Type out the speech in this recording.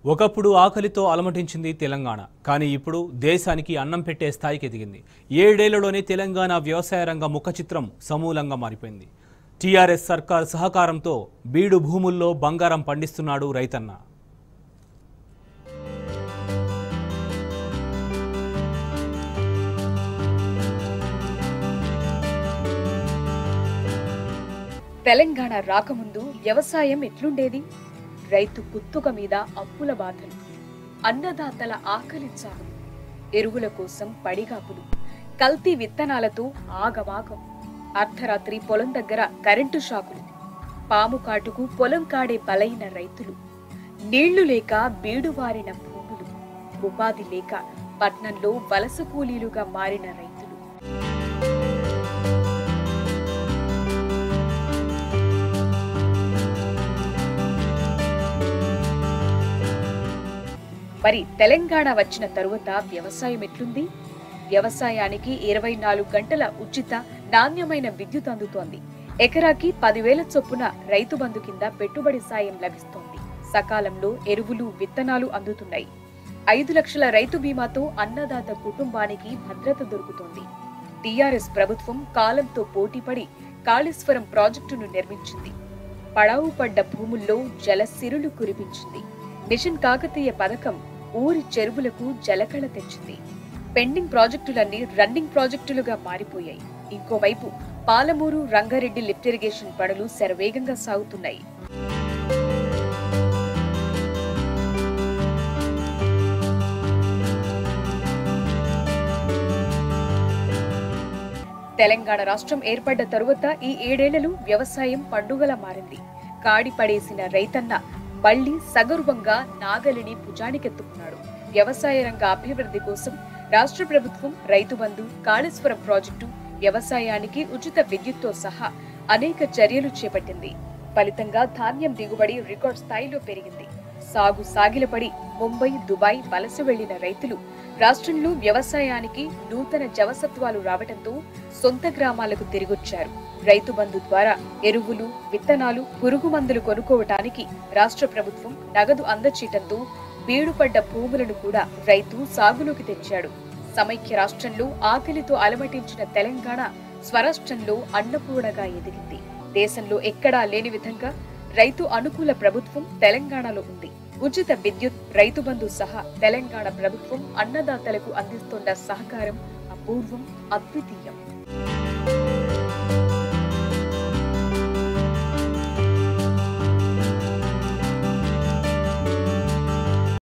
ఒకప్పుడు ఆకలితో అలమటించింది తెలంగాణ కానీ ఇప్పుడు దేశానికి అన్నం పెట్టే స్థాయికి ఎదిగింది ఏడేళ్లలోనే తెలంగాణ వ్యవసాయ రంగ ముఖ చిత్రం సమూలంగా మారిపోయింది టీఆర్ఎస్ సర్కార్ సహకారంతో బీడు భూముల్లో బంగారం పండిస్తున్నాడు రైతన్న తెలంగాణ రాకముందు వ్యవసాయం ఎట్లుండేది రైతు కుత్తుక మీద అప్పుల బాధలు అన్నదాతల ఆకలి చావు ఎరువుల కోసం పడిగాపులు కల్తీ విత్తనాలతో ఆగమాగం అర్ధరాత్రి పొలం దగ్గర కరెంటు షాకులు పాము కాటుకు పొలం కాడే బలైన రైతులు నీళ్లు లేక బీడువారిన భూములు ఉపాధి లేక పట్నంలో వలస కూలీలుగా మారిన రైతులు మరి తెలంగాణ వచ్చిన తరువాత వ్యవసాయం ఎట్లుంది వ్యవసాయానికి ఇరవై నాలుగు గంటల ఉచిత నాణ్యమైన విద్యుత్ అందుతోంది ఎకరాకి పదివేల చొప్పున రైతు బంధు కింద పెట్టుబడి సాయం లభిస్తోంది సకాలంలో ఎరువులు విత్తనాలు అందుతున్నాయి ఐదు లక్షల రైతు బీమాతో అన్నదాత కుటుంబానికి భద్రత దొరుకుతోంది టీఆర్ఎస్ ప్రభుత్వం కాలంతో పోటీపడి కాళేశ్వరం ప్రాజెక్టును నిర్మించింది పడావు పడ్డ భూముల్లో జలసిరులు కురిపించింది మిషన్ కాకతీయ పథకం ఊరి చెరువులకు జలకళ తెచ్చింది పెండింగ్ ప్రాజెక్టులన్నీ రన్నింగ్ ప్రాజెక్టులుగా మారిపోయాయి ఇంకోవైపు పాలమూరు రంగారెడ్డి లిఫ్ట్ ఇరిగేషన్ పనులు శరవేగంగా సాగుతున్నాయి తెలంగాణ రాష్ట్రం ఏర్పడ్డ తరువాత ఈ ఏడేళ్లలో వ్యవసాయం పండుగలా మారింది కాడి పడేసిన రైతన్న మళ్లీ సగర్వంగా నాగలిని భుజానికెత్తుకున్నాడు వ్యవసాయ రంగ అభివృద్ధి కోసం రాష్ట్ర ప్రభుత్వం రైతు బంధు కాళేశ్వరం ప్రాజెక్టు వ్యవసాయానికి ఉచిత విద్యుత్తో సహా అనేక చర్యలు చేపట్టింది ఫలితంగా ధాన్యం దిగుబడి రికార్డ్ స్థాయిలో పెరిగింది సాగు సాగిలపడి ముంబై దుబాయ్ వలస వెళ్లిన రైతులు రాష్ట్రంలో వ్యవసాయానికి నూతన జవసత్వాలు రావడంతో సొంత గ్రామాలకు తిరిగొచ్చారు రైతు బంధు ద్వారా ఎరువులు విత్తనాలు పురుగు మందులు కొనుక్కోవటానికి రాష్ట్ర ప్రభుత్వం నగదు అందచేయటంతో బీడుపడ్డ భూములను కూడా రైతు సాగులోకి తెచ్చాడు సమైక్య రాష్ట్రంలో ఆకలితో అలమటించిన తెలంగాణ స్వరాష్ట్రంలో అన్నపూర్ణగా ఎదిగింది దేశంలో ఎక్కడా లేని విధంగా రైతు అనుకూల ప్రభుత్వం తెలంగాణలో ఉంది ఉచిత విద్యుత్ రైతు బంధు సహా తెలంగాణ ప్రభుత్వం అన్నదాతలకు అందిస్తున్న సహకారం అపూర్వం అద్వితీయం